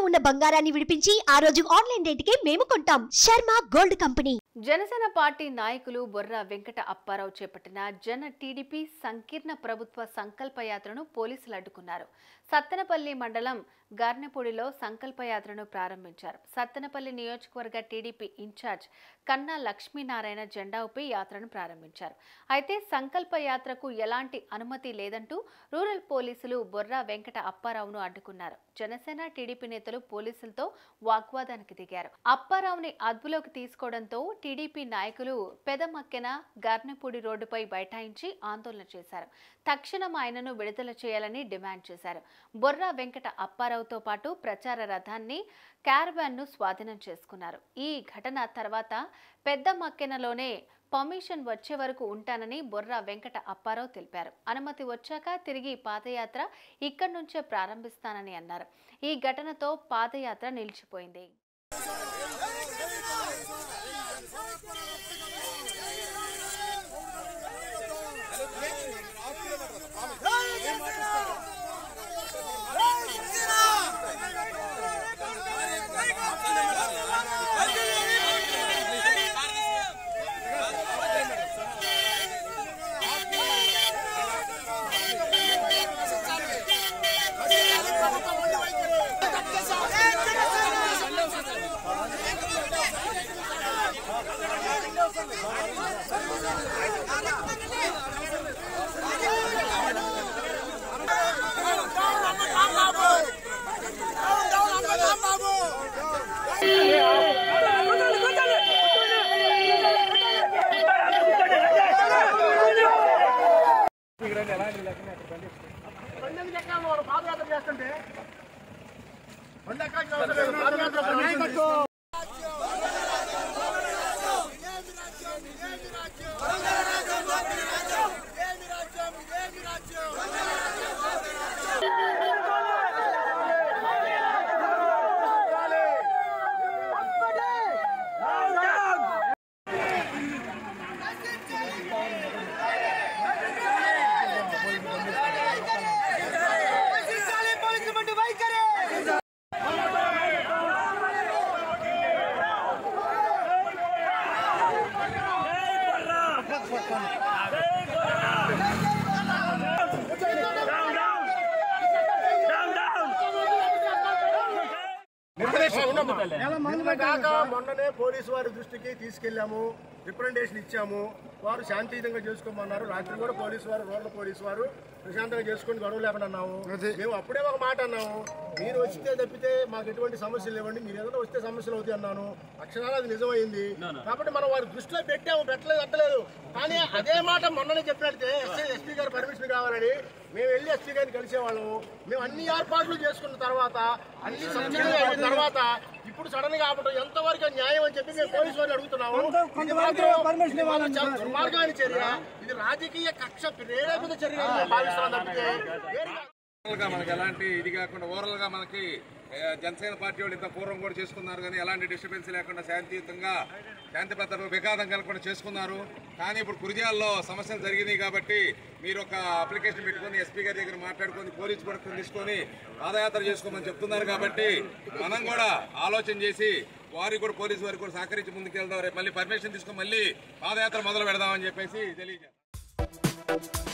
ఉన్న బంగారాన్ని విడిపించి ఆ రోజు ఆన్లైన్ రేటుకే మేము కొంటాం Sharma gold company Janasena party నాయకులు బొర్రా వెంకట అప్పారావు చేపట్టిన జన టీడీపీ సంకీర్ణ ప్రభుత్వ సంకల్ప యాత్రను పోలీసులు అడ్డుకున్నారు సత్తెనపల్లి మండలం గార్నెపూడిలో సంకల్ప యాత్రను ప్రారంభించారు సత్తెనపల్లి నియోజకవర్గ టీడీపీ ఇన్ఛార్జ్ కన్నా లక్ష్మీనారాయణ జెండా ఊపి యాత్రను ప్రారంభించారు అయితే సంకల్ప యాత్రకు ఎలాంటి అనుమతి లేదంటూ రూరల్ పోలీసులు బొర్రా వెంకట అప్పారావును అడ్డుకున్నారు జనసేన టీడీపీ నేతలు పోలీసులతో వాగ్వాదానికి దిగారు అప్పారావుని అదుపులోకి తీసుకోవడంతో టీడీపీ నాయకులు పెదమక్కెన గర్నపూడి రోడ్డుపై బైఠాయించి ఆందోళన చేశారు తక్షణం ఆయనను విడుదల చేయాలని డిమాండ్ చేశారు బొర్రా వెంకట అప్పారావుతో పాటు ప్రచార రథాన్ని క్యారవాన్ను స్వాధీనం చేసుకున్నారు ఈ ఘటన తర్వాత పెద్ద మక్కెనలోనే పర్మిషన్ వచ్చే వరకు ఉంటానని బొర్రా వెంకట అప్పారావు తెలిపారు అనుమతి వచ్చాక తిరిగి పాదయాత్ర ఇక్కడి నుంచే ప్రారంభిస్తానని అన్నారు ఈ ఘటనతో పాదయాత్ర నిలిచిపోయింది నిన్న కాక మొన్ననే పోలీసు వారి దృష్టికి తీసుకెళ్లాము రిప్రజెంటేషన్ ఇచ్చాము వారు శాంతియుతంగా చేసుకోమన్నారు రాత్రి కూడా పోలీసు వారు రోడ్ల పోలీసు వారు ప్రశాంతంగా చేసుకుని గొడవ లేకుండా అన్నాము మేము అప్పుడే ఒక మాట అన్నాము మీరు వచ్చితే తప్పితే మాకు ఎటువంటి సమస్యలు లేవండి మీరు ఏదైనా వస్తే సమస్యలు అవుతాయి అన్నాను అక్షరాలు అది నిజమైంది కాబట్టి మనం వారి దృష్టిలో పెట్టాము పెట్టలేదు అంటలేదు కానీ అదే మాట మొన్ననే చెప్పినట్టే ఎస్ఐ ఎస్పీ గారు పర్మిషన్ కావాలని మేము వెళ్ళి ఎస్పీ గారిని కలిసేవాళ్ళము మేము అన్ని ఏర్పాట్లు చేసుకున్న తర్వాత అన్ని సత్యంగా అయిన తర్వాత ఇప్పుడు సడన్ గా ఆపడం ఎంతవరకు న్యాయం అని చెప్పి మేము పోలీసు వారిని అడుగుతున్నాము ఇది మాత్రం- ఇది మాత్రం చాలా దుర్మార్గమైన చర్య ఇది రాజకీయ కక్ష ప్రేరేపిత చర్య అని మేము భావిస్తున్నాం తప్పితే వేరే కాదు. ఓవరాల్ గా మనకి ఎలాంటి ఇది కాకుండా ఓవరాల్ గా మనకి ఏ, జనసేన పార్టీ వాళ్ళు ఇంత పూర్వం కూడా చేసుకున్నారు కానీ ఎలాంటి డిస్టర్బెన్స్ లేకుండా శాంతియుతంగా శాంతి భద్రత విఘాతం కలగకుండా చేసుకున్నారు కానీ ఇప్పుడు కురిజాల్లో సమస్యలు జరిగినాయి కాబట్టి మీరు ఒక అప్లికేషన్ పెట్టుకొని ఎస్పీ గారి దగ్గర మాట్లాడుకొని పోలీసు పడుకుని తీసుకొని పాదయాత్ర చేసుకోమని చెప్తున్నారు కాబట్టి మనం కూడా ఆలోచన చేసి వారికి కూడా పోలీసు వారికి కూడా సహకరించి ముందుకెళ్దాం రేపు మళ్ళీ పర్మిషన్ తీసుకొని మళ్ళీ పాదయాత్ర మొదలు పెడదామని చెప్పేసి తెలియజేస్తాం